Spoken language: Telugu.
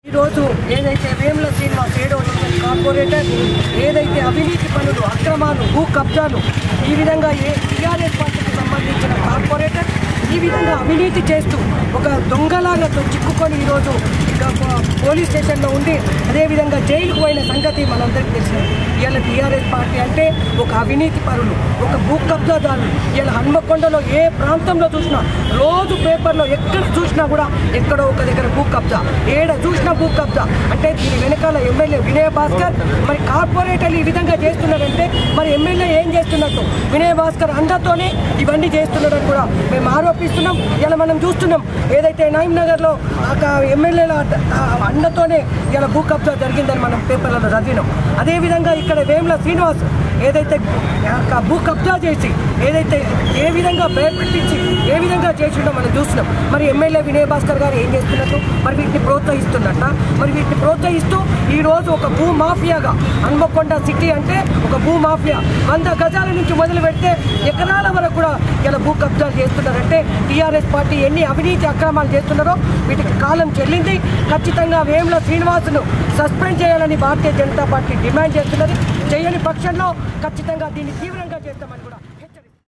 ఈరోజు ఏదైతే వేముల శ్రీనివాస్ ఏడో డివిజన్ కార్పొరేటర్ ఏదైతే అవినీతి పనులు అక్రమాలు భూ కబ్జాలు ఈ విధంగా ఏ టీఆర్ఎస్ పార్టీకి సంబంధించిన కార్పొరేటర్ ఈ విధంగా అవినీతి చేస్తూ ఒక దొంగలాగా చిక్కుకొని ఈరోజు ఇక పో- పోలీస్ స్టేషన్లో ఉండి అదేవిధంగా జైలుకు పోయిన సంగతి మనందరికీ తెలిసింది ఇవాళ టీఆర్ఎస్ పార్టీ అంటే ఒక అవినీతి పరులు ఒక భూ కబ్జాదారులు ఇవాళ హన్మకొండలో ఏ ప్రాంతంలో చూసినా రోజు పేపర్లో ఎక్కడ చూసినా కూడా ఎక్కడో ఒక దగ్గర భూ కబ్జా ఏడ చూసినా భూ కబ్జా అంటే దీని వెనకాల ఎమ్మెల్యే వినయ్ భాస్కర్ మరి కార్పొరేటర్లు ఈ విధంగా చేస్తున్నారంటే మరి ఎమ్మెల్యే ఏం చేస్తున్నట్టు వినయ్ భాస్కర్ అండతోనే ఇవన్నీ చేస్తున్నారని కూడా మేము ఆరోపిస్తున్నాం ఇలా మనం చూస్తున్నాం ఏదైతే నయం నగర్లో ఎమ్మెల్యేల అండతోనే ఇలా భూ కబ్జా జరిగిందని మనం పేపర్లలో చదివినాం అదేవిధంగా ఇక్కడ వేముల శ్రీనివాస్ ఏదైతే ఆ భూ కబ్జా చేసి ఏదైతే ఏ విధంగా భయపెట్టించి ఏ విధంగా చేసిండో మనం చూస్తున్నాం మరి ఎమ్మెల్యే వినయ్ భాస్కర్ గారు ఏం చేస్తున్నట్టు మరి వీటిని ప్రోత్సహిస్తున్నట్ట మరి వీటిని ప్రోత్సహిస్తూ ఈ రోజు ఒక భూ మాఫియాగా హన్మకొండ సిటీ అంటే ఒక భూ మాఫియా వంద గజాల నుంచి మొదలు పెడితే ఎకరాల వరకు కూడా ఇలా భూ కబ్జాలు చేస్తున్నారంటే టీఆర్ఎస్ పార్టీ ఎన్ని అవినీతి అక్రమాలు చేస్తున్నారో వీటికి కాలం చెల్లింది ఖచ్చితంగా వేముల శ్రీనివాసును సస్పెండ్ చేయాలని భారతీయ జనతా పార్టీ డిమాండ్ చేస్తున్నది చేయని పక్షంలో ఖచ్చితంగా దీన్ని తీవ్రంగా చేస్తామని కూడా